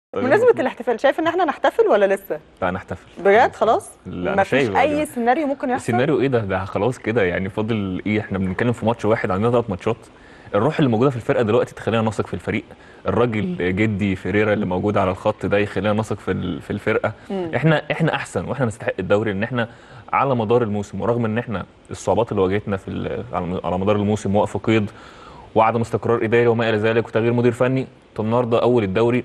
بمناسبة الاحتفال شايف ان احنا نحتفل ولا لسه؟ لا نحتفل بجد خلاص؟ لا أنا مفيش شايف اي يعني. سيناريو ممكن يحصل؟ السيناريو ايه ده ده خلاص كده يعني فاضل ايه احنا بنتكلم في ماتش واحد عندنا ثلاث ماتشات الروح اللي موجوده في الفرقه دلوقتي تخلينا نثق في الفريق الراجل جدي فيريرا اللي موجود على الخط ده يخلينا نثق في ال- في الفرقه مم. احنا احنا احسن واحنا نستحق الدوري ان احنا على مدار الموسم ورغم ان احنا الصعوبات اللي واجهتنا في ال- على على مدار الموسم وقف قيد وعدم استقرار اداري وما الى ذلك وتغيير مدير فني طب النهارده اول الدوري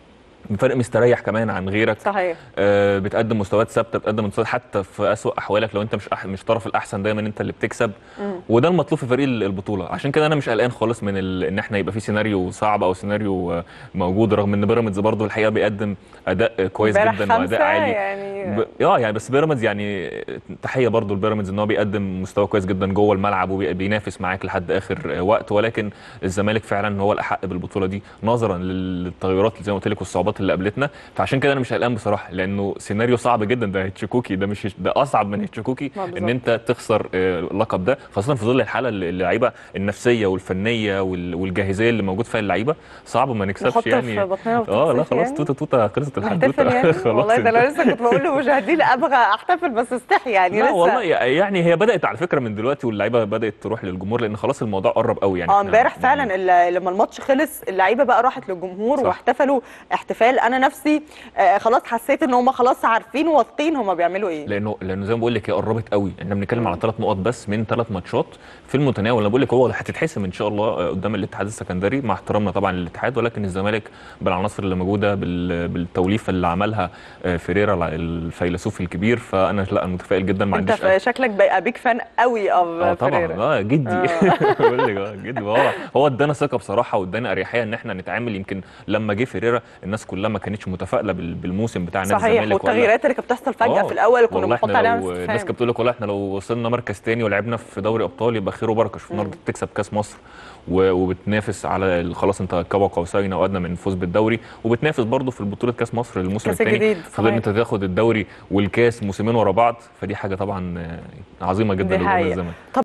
بفرق مستريح كمان عن غيرك صحيح آه، بتقدم مستويات ثابته بتقدم مستويات حتى في اسوأ احوالك لو انت مش أح مش الطرف الاحسن دايما انت اللي بتكسب مم. وده المطلوب في فريق ال- البطوله عشان كده انا مش قلقان خالص من ال... ان احنا يبقى في سيناريو صعب او سيناريو آه، موجود رغم ان بيراميدز برضه الحقيقه بيقدم اداء آه، كويس امبارح جدا واداء خمسة عالي يعني ب... اه يعني بس بيراميدز يعني تحيه برضه لبيراميدز ان هو بيقدم مستوى كويس جدا جوه الملعب وبينافس معاك لحد اخر آه، وقت ولكن الزمالك فعلا هو الاحق بالبطوله دي نظرا للتغيرات زي ما قلت لك والصعوبات اللي قابلتنا فعشان كده انا مش قلقان بصراحه لانه سيناريو صعب جدا ده هيتشكوكي ده مش ده اصعب من هيتشكوكي ما ان بالظبط. انت تخسر آه، اللقب ده خاصه في ظل الحاله اللي اللعيبه النفسيه والفنيه وال- والجاهزيه اللي موجود فيها اللعيبه صعب ما نكسبش نحط يعني في بطننا اه لا وتنسف خلاص يعني؟ توته توته خلصت نحتفل الحدوته يعني خلاص والله ده انت- انا لسه كنت بقول لمشاهدين ابغى احتفل بس استحي يعني لا لسه والله يعني هي بدات على فكره من دلوقتي واللعيبه بدات تروح للجمهور لان خلاص الموضوع قرب قوي يعني اه إحنا- امبارح فعلا ال- لما الماتش خلص اللعيبه بقى راحت للجمهور صح. واحتفلوا احتفال انا نفسي آه خلاص حسيت ان هم خلاص عارفين وواثقين هم بيعملوا ايه لانه لانه زي ما بقول لك هي قربت قوي احنا بنتكلم على ثلاث نقط بس من ثلاث ماتشات في المتناول انا بقول لك هو هتتحسم ان شاء الله آه، قدام الاتحاد السكندري مع احترامنا طبعا للاتحاد ولكن الزمالك بالعناصر اللي موجوده بال- بالتوليفه اللي عملها آه، فيريرا الع- الفيلسوف الكبير فانا لا انا متفائل جدا ما انت عنديش ف- شكلك بقى بيك فان قوي اه اوف طبعا فيريرا اه جدي آه. بقول لك اه جدي هو هو ادانا ثقه بصراحه وادانا اريحيه ان احنا نتعامل يمكن لما جه فيريرا الناس كلها ما كانتش متفائله بال- بالموسم بتاع نادي صحيح الزمالك ولا- والتغييرات اللي كانت بتحصل فجاه آه، في الاول كنا والله بنحط احنا عليها لو علامة الناس استفهام. كانت بتقول لك والله احنا لو وصلنا مركز تاني ولعبنا في دوري ابطال يبقى خير وبركه شوف النهارده بتكسب كاس مصر و- وبتنافس على ال- خلاص انت كبا قوسين او ادنى من الفوز بالدوري وبتنافس برضه في البطوله كاس مصر الموسم كاس الثاني الجديد، فغير ان صحيح. انت تاخد الدوري والكاس موسمين ورا بعض فدي حاجه طبعا آه، عظيمه جدا دي لجمهور حقيقة. الزمالك طب